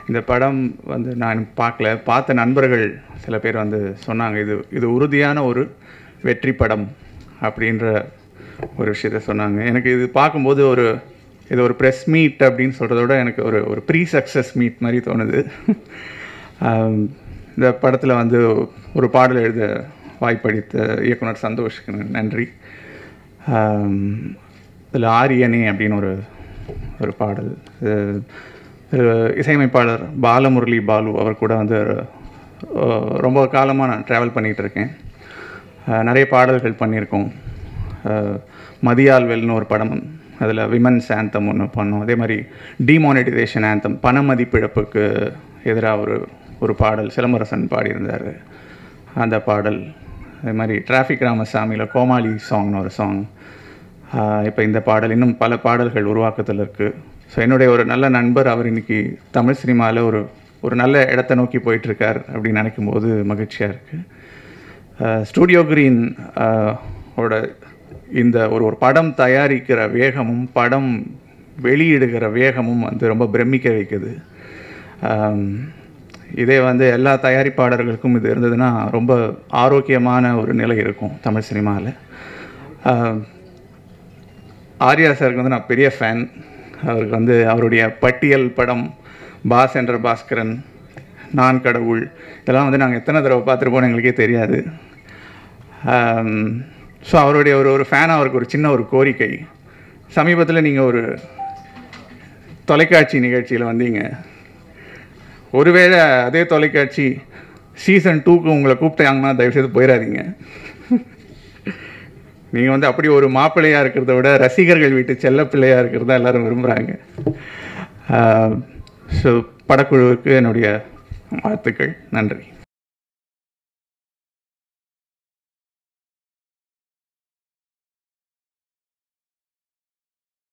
இந்த படம் வந்து நான் பார்க்கல பார்த்த நண்பர்கள் சில பேர் வந்து சொன்னாங்க இது இது உறுதியான ஒரு வெற்றி படம் அப்படின்ற ஒரு விஷயத்த சொன்னாங்க எனக்கு இது பார்க்கும்போது ஒரு இது ஒரு ப்ரெஸ் மீட் அப்படின்னு சொல்கிறத விட எனக்கு ஒரு ஒரு ப்ரீ சக்ஸஸ் மீட் மாதிரி தோணுது ஆம், இந்த படத்தில் வந்து ஒரு பாடல் எழுத வாய்ப்பளித்த இயக்குனர் சந்தோஷ்க்கு நன்றி இதில் ஆரியனே அப்படின்னு ஒரு ஒரு பாடல் இது- இது இசையமைப்பாளர் பாலமுரளி பாலு அவர் கூட வந்து அஹ், ரொம்ப காலமாக நான் ட்ராவல் பண்ணிகிட்டு இருக்கேன் அஹ், நிறைய பாடல்கள் பண்ணியிருக்கோம் அஹ், மதியால்வெல்னு ஒரு படம் அதில் விமன்ஸ் ஆந்தம் ஒன்று பண்ணோம் அதே மாதிரி டிமானிட்டைசேஷன் ஆந்தம் பண மதிப்பிழப்புக்கு எதிராக ஒரு ஒரு பாடல் சிலம்பரசன் பாடியிருந்தார் அந்த பாடல் அதே மாதிரி டிராஃபிக் ராமசாமியில் கோமாளி சாங்னு ஒரு சாங் இப்போ இந்த பாடல் இன்னும் பல பாடல்கள் உருவாக்கத்தில் இருக்குது ஸோ என்னுடைய ஒரு நல்ல நண்பர் அவர் இன்னைக்கு தமிழ் சினிமாவில் ஒரு ஒரு நல்ல இடத்த நோக்கி போயிட்டுருக்கார் அப்படின்னு நினைக்கும் போது மகிழ்ச்சியாக இருக்குது ஸ்டூடியோ கிரீன் ஓட இந்த ஒரு ஒரு படம் தயாரிக்கிற வேகமும் படம் வெளியிடுகிற வேகமும் வந்து ரொம்ப பிரமிக்க வைக்குது ஆம், இதே வந்து எல்லா தயாரிப்பாளர்களுக்கும் இது இருந்ததுன்னா ரொம்ப ஆரோக்கியமான ஒரு நிலை இருக்கும் தமிழ் சினிமாவில் ஆர்யா சாருக்கு வந்து நான் பெரிய ஃபேன் அவருக்கு வந்து அவருடைய பட்டியல் படம் பாஸ் என்ற பாஸ்கரன் நான் கடவுள் இதெல்லாம் வந்து நாங்கள் எத்தனை தடவை பார்த்துருப்போம்னு எங்களுக்கே தெரியாது ஸோ அவருடைய ஒரு ஒரு ஃபேன் அவருக்கு ஒரு சின்ன ஒரு கோரிக்கை சமீபத்தில் நீங்கள் ஒரு தொலைக்காட்சி நிகழ்ச்சியில் வந்தீங்க ஒருவேளை அதே தொலைக்காட்சி சீசன் டூக்கு உங்களை கூப்பிட்டாங்கன்னா தயவுசெய்து போயிடாதீங்க நீங்கள் வந்து அப்படி ஒரு மாப்பிள்ளையாக இருக்கிறத விட ரசிகர்கள் வீட்டு செல்ல பிள்ளையாக இருக்கிறதா எல்லாரும் விரும்புகிறாங்க ஸோ படக்குழுவுக்கு என்னுடைய வாழ்த்துக்கள் நன்றி